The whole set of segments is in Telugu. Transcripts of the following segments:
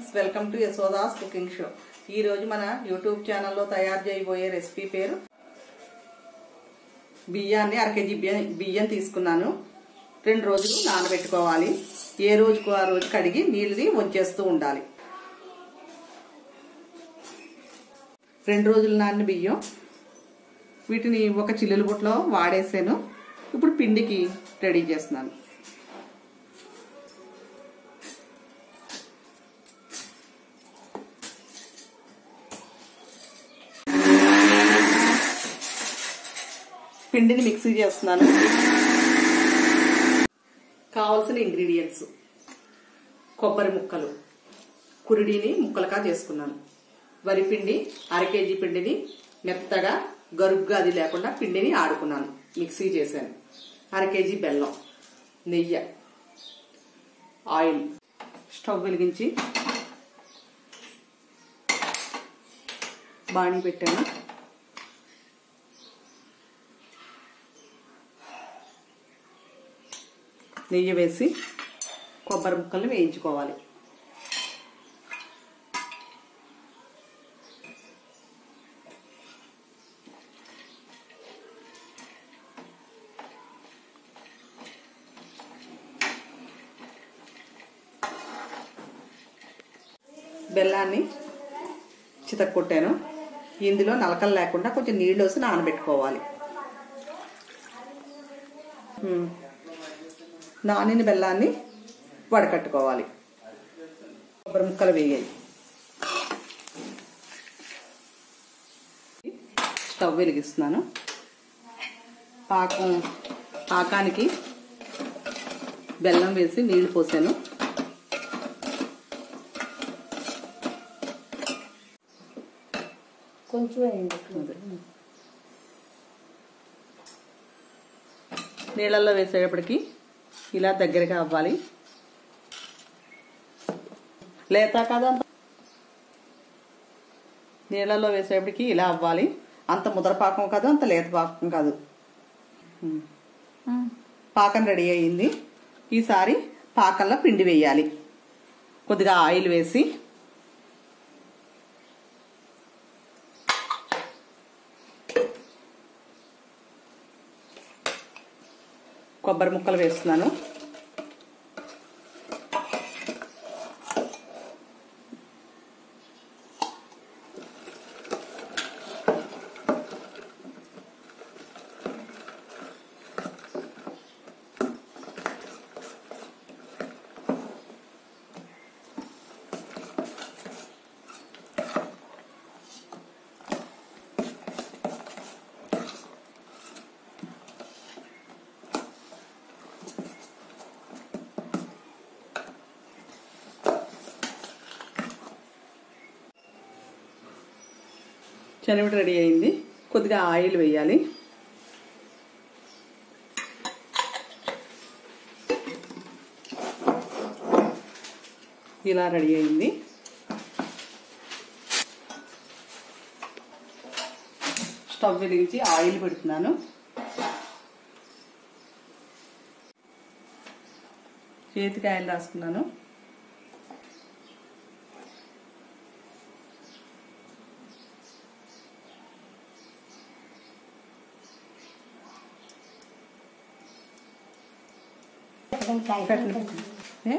Friends welcome to Yashoda's cooking show ఈ రోజు మన యూట్యూబ్ ఛానల్లో తయారు చేయబోయే రెసిపీ పేరు బియ్యాన్ని అర కేజీ బియ్యం బియ్యం తీసుకున్నాను రెండు రోజులు నానబెట్టుకోవాలి ఏ రోజుకు ఆ రోజు కడిగి నీళ్ళని వచ్చేస్తూ ఉండాలి రెండు రోజులు నానిన బియ్యం వీటిని ఒక చిల్లుల బుట్టలో వాడేసాను ఇప్పుడు పిండికి రెడీ చేస్తున్నాను పిండిని మిక్సీ చేస్తున్నాను కావాల్సిన ఇంగ్రీడియంట్స్ కొబ్బరి ముక్కలు కురిడిని ముక్కలుగా చేసుకున్నాను వరి పిండి అర కేజీ పిండిని మెత్తగా గరుగ్గా అది లేకుండా పిండిని ఆడుకున్నాను మిక్సీ చేశాను అర కేజీ బెల్లం నెయ్యి ఆయిల్ స్టవ్ వెలిగించి బాణీ పెట్టాను నెయ్యి వేసి కొబ్బరి ముక్కల్ని వేయించుకోవాలి బెల్లాన్ని చితక్కొట్టాను ఇందులో నలకలు లేకుండా కొంచెం నీళ్ళు వేసి నానబెట్టుకోవాలి ఉమ్. నానిన బెల్లాన్ని వడకట్టుకోవాలి కొబ్బరి ముక్కలు వేయాలి స్టవ్ వెలిగిస్తున్నాను పాకం పాకానికి బెల్లం వేసి నీళ్లు పోసాను కొంచెం వేయండి నీళ్ళల్లో వేసేటప్పటికి ఇలా దగ్గరగా అవ్వాలి లేత కాదు అంత నీళ్ళల్లో వేసేటప్పటికి ఇలా అవ్వాలి అంత ముద్ర పాకం కాదు అంత లేత పాకం కాదు ఉమ్. పాకం రెడీ అయ్యింది ఈసారి పాకంలో పిండి వేయాలి కొద్దిగా ఆయిల్ వేసి కొబ్బరి ముక్కలు వేస్తున్నాను శనగపి రెడీ అయింది కొద్దిగా ఆయిల్ వేయాలి ఇలా రెడీ అయింది స్టవ్ వెలిగించి ఆయిల్ పెడుతున్నాను చేతికి ఆయిల్ రాసుకున్నాను పెట్టండి ఏ?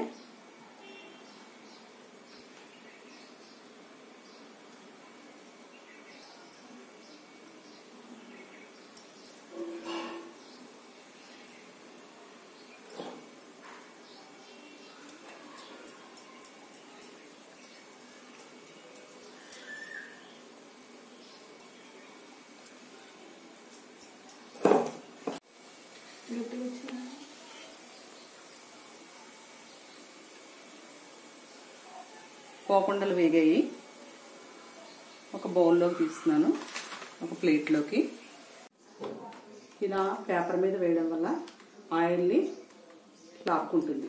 పోకుండలు వేగాయి ఒక బౌల్లోకి తీస్తున్నాను ఒక ప్లేట్లోకి ఇలా పేపర్ మీద వేయడం వల్ల ఆయిల్ని లాక్కుంటుంది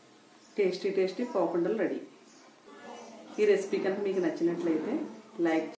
టేస్టీ టేస్టీ పోకుండలు రెడీ ఈ రెసిపీ కనుక మీకు నచ్చినట్లయితే లైక్